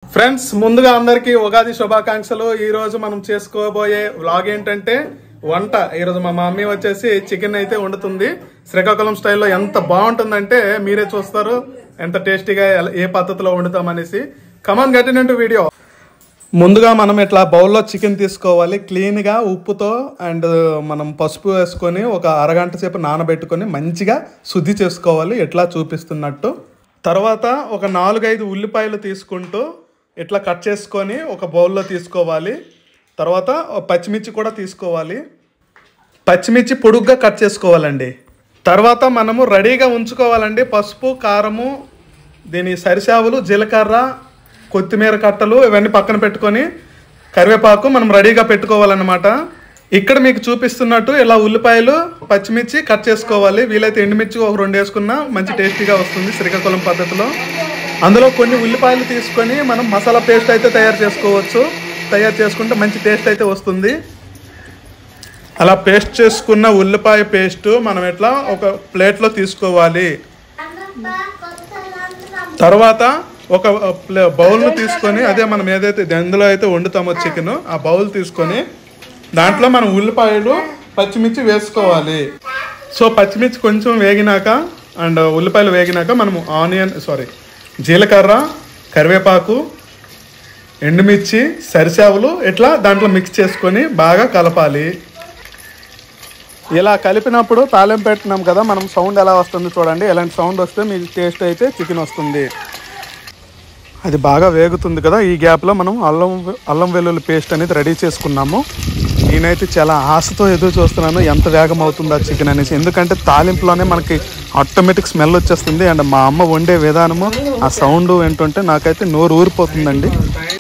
friends ముందుగా అందరికీ ఉగాది శుభాకాంక్షలు ఈ రోజు మనం చేసుకోబోయే వ్లాగ్ ఏంటంటే వంట ఈ రోజు మా మమ్మీ వచ్చేసి చికెన్ అయితే వండుతుంది శ్రీకాకుళం స్టైల్లో ఎంత బాగుంటుందంటే మీరే చూస్తారు ఎంత టేస్టీగా ఎలా- ఏ పద్ధతిలో వండుతామనేసి కమాన్ గట్టినట్టు వీడియో ముందుగా మనం ఇట్లా బౌల్లో చికెన్ తీసుకోవాలి క్లీన్గా ఉప్పుతో అండ్ మనం పసుపు వేసుకొని ఒక అరగంట సేపు నానబెట్టుకొని మంచిగా శుద్ధి చేసుకోవాలి ఇట్లా చూపిస్తున్నట్టు తర్వాత ఒక నాలుగైదు ఉల్లిపాయలు తీసుకుంటూ ఇట్లా కట్ చేసుకొని ఒక బౌల్లో తీసుకోవాలి తర్వాత ఒక పచ్చిమిర్చి కూడా తీసుకోవాలి పచ్చిమిర్చి పొడుగ్గా కట్ చేసుకోవాలండి తర్వాత మనము రెడీగా ఉంచుకోవాలండి పసుపు కారము దీని సరిసావులు జీలకర్ర కొత్తిమీర కట్టలు ఇవన్నీ పక్కన పెట్టుకొని కరివేపాకు మనం రెడీగా పెట్టుకోవాలన్నమాట ఇక్కడ మీకు చూపిస్తున్నట్టు ఇలా ఉల్లిపాయలు పచ్చిమిర్చి కట్ చేసుకోవాలి వీలైతే ఎండుమిర్చి ఒక రెండు వేసుకున్నా మంచి టేస్టీగా వస్తుంది శ్రీకాకుళం పద్ధతిలో అందులో కొన్ని ఉల్లిపాయలు తీసుకొని మనం మసాలా పేస్ట్ అయితే తయారు చేసుకోవచ్చు తయారు చేసుకుంటే మంచి టేస్ట్ అయితే వస్తుంది అలా పేస్ట్ చేసుకున్న ఉల్లిపాయ పేస్ట్ మనం ఎట్లా ఒక ప్లేట్లో తీసుకోవాలి తర్వాత ఒక ప్లే బౌల్ను తీసుకొని అదే మనం ఏదైతే ఎందులో అయితే వండుతామో చికెన్ ఆ బౌల్ తీసుకొని దాంట్లో మనం ఉల్లిపాయలు పచ్చిమిర్చి వేసుకోవాలి సో పచ్చిమిర్చి కొంచెం వేగినాక అండ్ ఉల్లిపాయలు వేగినాక మనము ఆనియన్ సారీ జీలకర్ర కరివేపాకు ఎండుమిర్చి సరిసావులు ఇట్లా దాంట్లో మిక్స్ చేసుకొని బాగా కలపాలి ఇలా కలిపినప్పుడు తాలింపు పెట్టినాం కదా మనం సౌండ్ ఎలా వస్తుంది చూడండి ఎలాంటి సౌండ్ వస్తే మీకు టేస్ట్ అయితే చికెన్ వస్తుంది అది బాగా వేగుతుంది కదా ఈ గ్యాప్లో మనం అల్లం అల్లం వెల్లుల్లి పేస్ట్ అనేది రెడీ చేసుకున్నాము నేనైతే చాలా ఆశతో ఎదురు చూస్తున్నాను ఎంత వేగం అవుతుందా చికెన్ అనేసి ఎందుకంటే తాలింపులోనే మనకి ఆటోమేటిక్ స్మెల్ వచ్చేస్తుంది అండ్ మా అమ్మ వండే విధానము ఆ సౌండ్ ఏంటంటే నాకైతే నోరు ఊరిపోతుందండి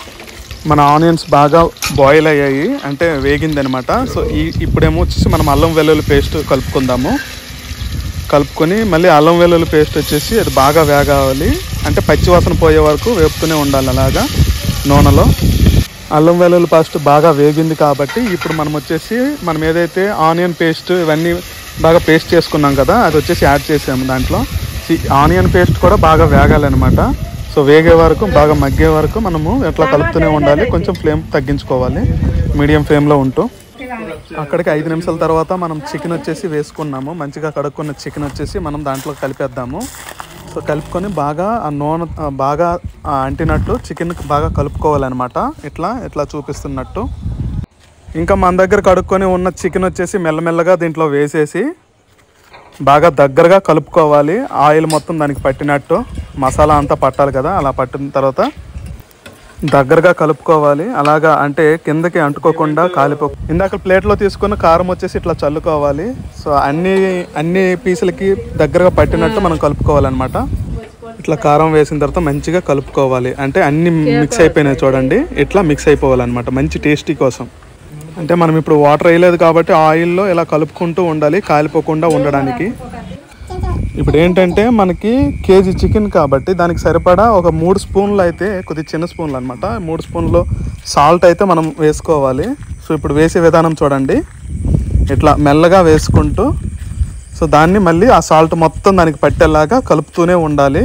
మన ఆనియన్స్ బాగా బాయిల్ అయ్యాయి అంటే వేగిందనమాట సో ఈ ఇప్పుడేమో వచ్చేసి మనం అల్లం వెల్లుల్లి పేస్ట్ కలుపుకుందాము కలుపుకొని మళ్ళీ అల్లం వెల్లుల్లి పేస్ట్ వచ్చేసి అది బాగా వేగాలి అంటే పచ్చివాసన పోయే వరకు వేపుతూనే ఉండాలి అలాగా నూనెలో అల్లం వెల్లుల్లి పేస్ట్ బాగా వేగింది కాబట్టి ఇప్పుడు మనం వచ్చేసి మనం ఏదైతే ఆనియన్ పేస్ట్ ఇవన్నీ బాగా పేస్ట్ చేసుకున్నాం కదా అది వచ్చేసి యాడ్ చేసాము దాంట్లో ఈ ఆనియన్ పేస్ట్ కూడా బాగా వేగాలన్నమాట సో వేగే వరకు బాగా మగ్గే వరకు మనము ఎట్లా కలుపుతూనే ఉండాలి కొంచెం ఫ్లేమ్ తగ్గించుకోవాలి మీడియం ఫ్లేమ్లో ఉంటూ అక్కడికి ఐదు నిమిషాల తర్వాత మనం చికెన్ వచ్చేసి వేసుకున్నాము మంచిగా కడుక్కున్న చికెన్ వచ్చేసి మనం దాంట్లో కలిపేద్దాము సో కలుపుకొని బాగా ఆ నూనె ఆ, బాగా ఆ, అంటినట్టు చికెన్ బాగా కలుపుకోవాలన్నమాట ఇట్లా ఇట్లా చూపిస్తున్నట్టు ఇంకా మన దగ్గర కడుక్కొని ఉన్న చికెన్ వచ్చేసి మెల్లమెల్లగా దీంట్లో వేసేసి బాగా దగ్గరగా కలుపుకోవాలి ఆయిల్ మొత్తం దానికి పట్టినట్టు మసాలా అంతా పట్టాలి కదా అలా పట్టిన తర్వాత దగ్గరగా కలుపుకోవాలి అలాగా అంటే కిందకి అంటుకోకుండా కాలిపో ఇందాక ప్లేట్లో తీసుకున్న కారం వచ్చేసి ఇట్లా చల్లుకోవాలి సో అన్ని అన్ని పీసులకి దగ్గరగా పట్టినట్టు మనం కలుపుకోవాలన్నమాట ఇట్లా కారం వేసిన తర్వాత మంచిగా కలుపుకోవాలి అంటే అన్ని మిక్స్ అయిపోయినాయి చూడండి ఇట్లా మిక్స్ అయిపోవాలన్నమాట మంచి టేస్టీ కోసం అంటే మనం ఇప్పుడు వాటర్ వేయలేదు కాబట్టి ఆయిల్లో ఇలా కలుపుకుంటూ ఉండాలి కాలిపోకుండా ఉండడానికి ఇప్పుడు ఏంటంటే మనకి కేజీ చికెన్ కాబట్టి దానికి సరిపడా ఒక మూడు స్పూన్లు అయితే కొద్ది చిన్న స్పూన్లు అనమాట మూడు స్పూన్లు సాల్ట్ అయితే మనం వేసుకోవాలి సో ఇప్పుడు వేసే విధానం చూడండి ఇట్లా మెల్లగా వేసుకుంటూ సో దాన్ని మళ్ళీ ఆ సాల్ట్ మొత్తం దానికి పట్టేలాగా కలుపుతూనే ఉండాలి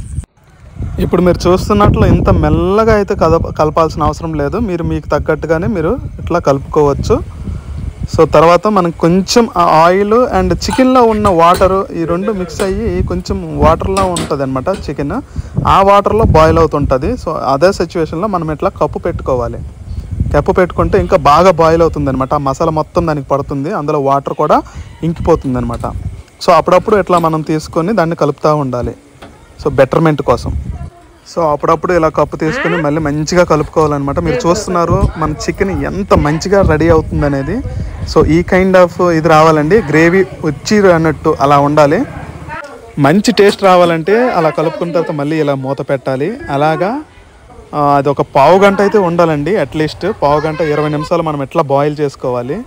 ఇప్పుడు మీరు చూస్తున్నట్లు ఇంత మెల్లగా అయితే కదప కలపాల్సిన అవసరం లేదు మీరు మీకు తగ్గట్టుగానే మీరు ఇట్లా కలుపుకోవచ్చు సో తర్వాత మనం కొంచెం ఆ ఆయిల్ అండ్ చికెన్లో ఉన్న వాటర్ ఈ రెండు మిక్స్ అయ్యి కొంచెం వాటర్లో ఉంటుంది అనమాట చికెన్ ఆ వాటర్లో బాయిల్ అవుతుంటుంది సో అదే సిచ్యువేషన్లో మనం ఇట్లా కప్పు పెట్టుకోవాలి కప్పు పెట్టుకుంటే ఇంకా బాగా బాయిల్ అవుతుంది అనమాట ఆ మసాలా మొత్తం దానికి పడుతుంది అందులో వాటర్ కూడా ఇంకిపోతుంది అనమాట సో అప్పుడప్పుడు ఇట్లా మనం తీసుకొని దాన్ని కలుపుతూ ఉండాలి సో బెటర్మెంట్ కోసం సో అప్పుడప్పుడు ఇలా కప్పు తీసుకొని మళ్ళీ మంచిగా కలుపుకోవాలన్నమాట మీరు చూస్తున్నారు మన చికెన్ ఎంత మంచిగా రెడీ అవుతుంది అనేది సో ఈ కైండ్ ఆఫ్ ఇది రావాలండి గ్రేవీ వచ్చి అన్నట్టు అలా ఉండాలి మంచి టేస్ట్ రావాలంటే అలా కలుపుకున్న తర్వాత మళ్ళీ ఇలా మూత పెట్టాలి అలాగా ఆ, అది ఒక పావు గంట అయితే ఉండాలండి అట్లీస్ట్ పావు గంట ఇరవై నిమిషాలు మనం ఎట్లా బాయిల్ చేసుకోవాలి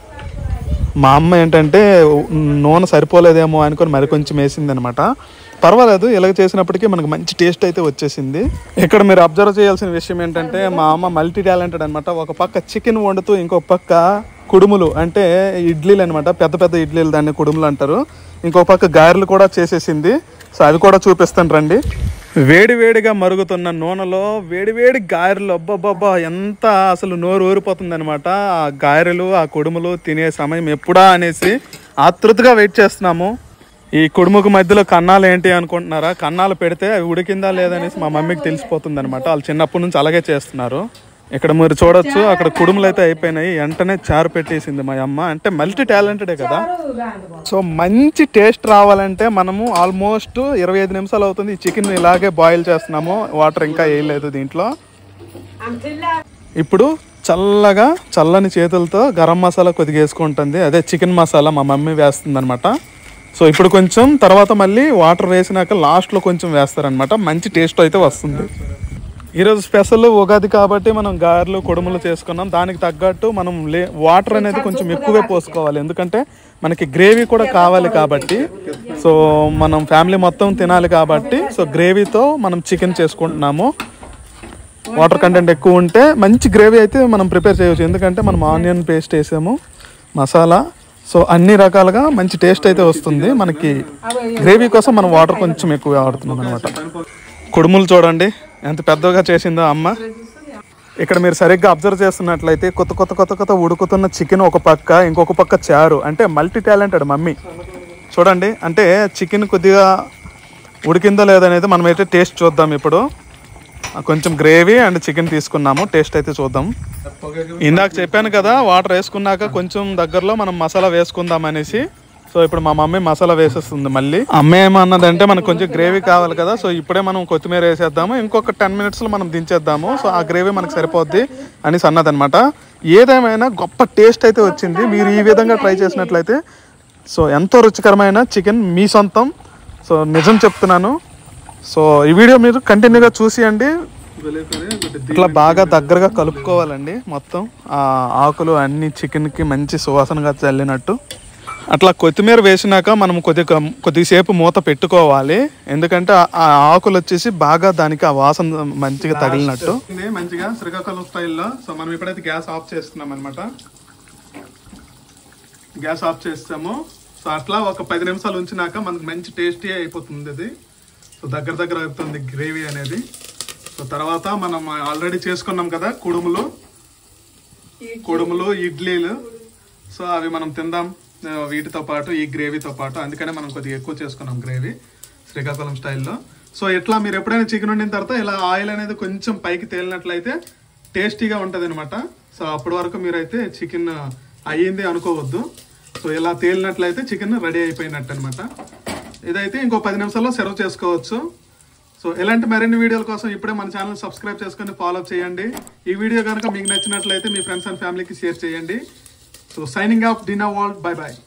మా అమ్మ ఏంటంటే నూనె సరిపోలేదేమో అనుకొని మరి కొంచెం వేసింది అనమాట పర్వాలేదు ఇలాగ చేసినప్పటికీ మనకు మంచి టేస్ట్ అయితే వచ్చేసింది ఇక్కడ మీరు అబ్జర్వ్ చేయాల్సిన విషయం ఏంటంటే మా అమ్మ మల్టీ టాలెంటెడ్ అనమాట ఒక పక్క చికెన్ వండుతూ ఇంకొక పక్క కుడుములు అంటే ఇడ్లీలు అనమాట పెద్ద పెద్ద ఇడ్లీలు దాన్ని కుడుములు అంటారు ఇంకో పక్క గారెలు కూడా చేసేసింది సో అవి కూడా చూపిస్తాను రండి వేడి వేడిగా మరుగుతున్న నూనెలో వేడి వేడి గారెలు అబ్బబ్బబ్బా ఎంత అసలు నోరు ఊరిపోతుంది అనమాట ఆ గారెలు ఆ కుడుములు తినే సమయం ఎప్పుడా అనేసి ఆతృతగా వెయిట్ చేస్తున్నాము ఈ కుడుముకు మధ్యలో కన్నాలు ఏంటి అనుకుంటున్నారా కన్నాలు పెడితే అవి ఉడికిందా లేదనేసి మా మమ్మీకి తెలిసిపోతుంది అనమాట వాళ్ళు చిన్నప్పటి నుంచి అలాగే చేస్తున్నారు ఇక్కడ మీరు చూడొచ్చు అక్కడ కుడుములు అయితే అయిపోయినాయి వెంటనే చారు పెట్టేసింది మా అమ్మ అంటే మల్టీ టాలెంటెడే కదా సో మంచి టేస్ట్ రావాలంటే మనము ఆల్మోస్ట్ ఇరవై ఐదు నిమిషాలు అవుతుంది ఈ చికెన్ ఇలాగే బాయిల్ చేస్తున్నాము వాటర్ ఇంకా వేయలేదు దీంట్లో ఇప్పుడు చల్లగా చల్లని చేతులతో గరం మసాలా కొద్దిగా వేసుకుంటుంది అదే చికెన్ మసాలా మా మమ్మీ వేస్తుంది అనమాట సో ఇప్పుడు కొంచెం తర్వాత మళ్ళీ వాటర్ వేసినాక లాస్ట్లో కొంచెం వేస్తారనమాట మంచి టేస్ట్ అయితే వస్తుంది ఈరోజు స్పెషల్ ఉగాది కాబట్టి మనం గారెలు కొడుములు చేసుకున్నాం దానికి తగ్గట్టు మనం లే వాటర్ అనేది కొంచెం ఎక్కువే పోసుకోవాలి ఎందుకంటే మనకి గ్రేవీ కూడా కావాలి కాబట్టి సో మనం ఫ్యామిలీ మొత్తం తినాలి కాబట్టి సో గ్రేవీతో మనం చికెన్ చేసుకుంటున్నాము వాటర్ కంటెంట్ ఎక్కువ ఉంటే మంచి గ్రేవీ అయితే మనం ప్రిపేర్ చేయవచ్చు ఎందుకంటే మనం ఆనియన్ పేస్ట్ వేసాము మసాలా సో అన్ని రకాలుగా మంచి టేస్ట్ అయితే వస్తుంది మనకి గ్రేవీ కోసం మనం వాటర్ కొంచెం ఎక్కువ వాడుతున్నాం అనమాట కుడుములు చూడండి ఎంత పెద్దగా చేసిందో అమ్మ ఇక్కడ మీరు సరిగ్గా అబ్జర్వ్ చేస్తున్నట్లయితే కొత్త కొత్త కొత్త కొత్త ఉడుకుతున్న చికెన్ ఒక పక్క ఇంకొక పక్క చారు అంటే మల్టీ టాలెంటెడ్ మమ్మీ చూడండి అంటే చికెన్ కొద్దిగా ఉడికిందో లేదనేది మనం అయితే టేస్ట్ చూద్దాం ఇప్పుడు ఆ, కొంచెం గ్రేవీ అండ్ చికెన్ తీసుకున్నాము టేస్ట్ అయితే చూద్దాం ఇందాక చెప్పాను కదా వాటర్ వేసుకున్నాక కొంచెం దగ్గరలో మనం మసాలా వేసుకుందాం అనేసి సో ఇప్పుడు మా మమ్మీ మసాలా వేసేస్తుంది మళ్ళీ అమ్మ ఏమన్నదంటే మనకు కొంచెం గ్రేవీ కావాలి కదా సో ఇప్పుడే మనం కొత్తిమీర వేసేద్దాము ఇంకొక టెన్ మినిట్స్లో మనం దించేద్దాము సో ఆ గ్రేవీ మనకు సరిపోద్ది అనేసి అన్నదనమాట ఏదేమైనా గొప్ప టేస్ట్ అయితే వచ్చింది మీరు ఈ విధంగా ట్రై చేసినట్లయితే సో ఎంతో రుచికరమైన చికెన్ మీ సొంతం సో నిజం చెప్తున్నాను సో ఈ వీడియో మీరు కంటిన్యూగా చూసియండి ఇట్లా బాగా దగ్గరగా కలుపుకోవాలండి మొత్తం ఆ ఆకులు అన్ని చికెన్కి మంచి సువాసనగా చల్లినట్టు అట్లా కొత్తిమీర వేసినాక మనం కొద్దిగా కొద్దిసేపు మూత పెట్టుకోవాలి ఎందుకంటే ఆ- ఆ ఆకులు వచ్చేసి బాగా దానికి ఆ వాసన మంచిగా తగిలినట్టు మంచిగా శ్రీకాకుళం స్టైల్లో సో మనం ఇప్పుడైతే గ్యాస్ ఆఫ్ చేస్తున్నాం అనమాట గ్యాస్ ఆఫ్ చేస్తాము సో అట్లా ఒక పది నిమిషాలు ఉంచినాక మనకు మంచి టేస్టీ అయిపోతుంది అది సో దగ్గర దగ్గర అవుతుంది గ్రేవీ అనేది సో తర్వాత మనం ఆల్రెడీ చేసుకున్నాం కదా కుడుములు కుడుములు ఇడ్లీలు సో అవి మనం తిందాం ఆ, వీటితో పాటు ఈ గ్రేవీతో పాటు అందుకనే మనం కొద్దిగా ఎక్కువ చేసుకున్నాం గ్రేవీ శ్రీకాకుళం స్టైల్లో సో ఇట్లా మీరు ఎప్పుడైనా చికెన్ వండిన తర్వాత ఇలా ఆయిల్ అనేది కొంచెం పైకి తేలినట్లయితే టేస్టీగా ఉంటుంది అనమాట సో అప్పటి వరకు మీరైతే చికెన్ అయ్యింది అనుకోవద్దు సో ఇలా తేలినట్లయితే చికెన్ రెడీ అయిపోయినట్టు అనమాట ఇదైతే ఇంకో పది నిమిషాల్లో సర్వ్ చేసుకోవచ్చు సో ఇలాంటి మరిన్ని వీడియోల కోసం ఇప్పుడే మన ఛానల్ సబ్స్క్రైబ్ చేసుకొని ఫాలో చేయండి ఈ వీడియో కనుక మీకు నచ్చినట్లయితే మీ ఫ్రెండ్స్ అండ్ ఫ్యామిలీకి షేర్ చేయండి so signing off dinner world bye bye